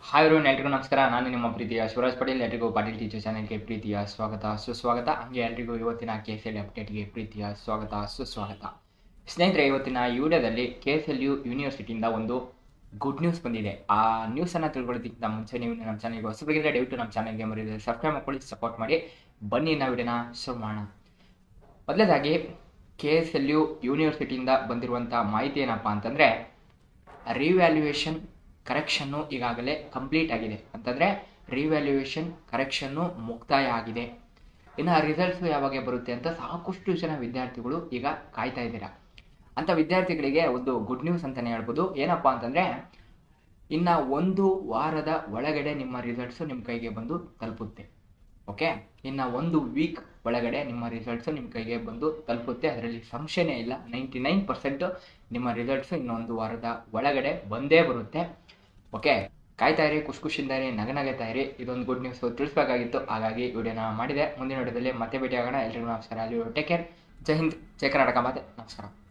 hi Rhone ಎಲ್ರಿಗೂ ನಮಸ್ಕಾರ ನಾನು ನಿಮ್ಮ ಪ್ರೀತಿಯ ಶಿವರಾಜ್ ಪಟೇಲ್ ಎಲ್ರಿಗೂ ಪಾಟೀಲ್ ಟೀಚರ್ ಚಾನಲ್ಗೆ ಪ್ರೀತಿಯ ಸ್ವಾಗತ ಸುಸ್ವಾಗತ ಹಾಗೆ ಎಲ್ರಿಗೂ ಇವತ್ತಿನ ಕೆ ಎಸ್ ಎಲ್ ಅಪ್ಡೇಟ್ಗೆ ಪ್ರೀತಿಯ ಸ್ವಾಗತ ಸುಸ್ವಾಗತ ಸ್ನೇಹಿತರೆ ಇವತ್ತಿನ ಈ ವಿಡಿಯೋದಲ್ಲಿ ಕೆ ಎಸ್ ಎಲ್ ಯು ಯೂನಿವರ್ಸಿಟಿಯಿಂದ ಒಂದು ಗುಡ್ ನ್ಯೂಸ್ ಬಂದಿದೆ ಆ ನ್ಯೂಸನ್ನು ತಿಳ್ಕೊಳ್ಳೋದಕ್ಕಿಂತ ಮುಂಚೆ ನೀವು ನಮ್ಮ ಚಾನಲ್ಗೆ ಹೊಸಬರಿಗಿದ್ರೆ ದಯವಿಟ್ಟು ನಮ್ಮ ಚಾನಲ್ಗೆ ಮರಿದ್ರೆ ಸಬ್ಸ್ಕ್ರೈಬ್ ಮಾಡ್ಕೊಳ್ಳಿ ಸಪೋರ್ಟ್ ಮಾಡಿ ಬನ್ನಿ ನಾವು ವಿಡಿಯೋನ ಶುರು ಮಾಡೋಣ ಮೊದಲೇದಾಗಿ ಕೆ ಎಸ್ ಎಲ್ ಯು ಯೂನಿವರ್ಸಿಟಿಯಿಂದ ಬಂದಿರುವಂಥ ಮಾಹಿತಿ ಏನಪ್ಪ ಅಂತಂದರೆ ರಿವ್ಯಾಲ್ಯೂಯೇಷನ್ ಕರೆಕ್ಷನ್ನು ಈಗಾಗಲೇ ಕಂಪ್ಲೀಟ್ ಆಗಿದೆ ಅಂತಂದರೆ ರಿವ್ಯಾಲ್ಯೂಯೇಷನ್ ಕರೆಕ್ಷನ್ನು ಮುಕ್ತಾಯ ಆಗಿದೆ ಇನ್ನು ರಿಸಲ್ಟ್ಸು ಯಾವಾಗ ಬರುತ್ತೆ ಅಂತ ಸಾಕಷ್ಟು ಜನ ವಿದ್ಯಾರ್ಥಿಗಳು ಈಗ ಕಾಯ್ತಾ ಇದ್ದೀರಾ ಅಂಥ ವಿದ್ಯಾರ್ಥಿಗಳಿಗೆ ಒಂದು ಗುಡ್ ನ್ಯೂಸ್ ಅಂತಲೇ ಹೇಳ್ಬೋದು ಏನಪ್ಪ ಅಂತಂದರೆ ಇನ್ನು ಒಂದು ವಾರದ ಒಳಗಡೆ ನಿಮ್ಮ ರಿಸಲ್ಟ್ಸು ನಿಮ್ಮ ಕೈಗೆ ಬಂದು ತಲುಪುತ್ತೆ ಓಕೆ ಇನ್ನು ಒಂದು ವೀಕ್ ಒಳಗಡೆ ನಿಮ್ಮ ರಿಸಲ್ಟ್ಸು ನಿಮ್ಮ ಕೈಗೆ ಬಂದು ತಲುಪುತ್ತೆ ಅದರಲ್ಲಿ ಸಂಶಯನೇ ಇಲ್ಲ ನೈಂಟಿ ನೈನ್ ಪರ್ಸೆಂಟು ನಿಮ್ಮ ರಿಸಲ್ಟ್ಸು ಇನ್ನೊಂದು ವಾರದ ಒಳಗಡೆ ಬಂದೇ ಬರುತ್ತೆ ಓಕೆ ಕಾಯ್ತಾ ಇರಿ ಖುಷಿ ಖುಷಿಯಿಂದ ಇರಿ ನಗನಗತಾ ಇರಿ ಇದೊಂದು ಗುಡ್ ನ್ಯೂಸ್ ತಿಳಿಸ್ಬೇಕಾಗಿತ್ತು ಹಾಗಾಗಿ ವಿಡಿಯೋನ ಮಾಡಿದೆ ಮುಂದಿನ ವಿಡಿಯೋದಲ್ಲಿ ಮತ್ತೆ ಭೇಟಿ ಆಗೋಣ ಎಲ್ರಿಗೂ ನಮಸ್ಕಾರ ಅಲ್ಲಿ ಟೇಕ್ ಕೇರ್ ಜೈ ಹಿಂದ್ ಜೈ ಕರ್ನಾಟಕ ಮಾತೆ ನಮಸ್ಕಾರ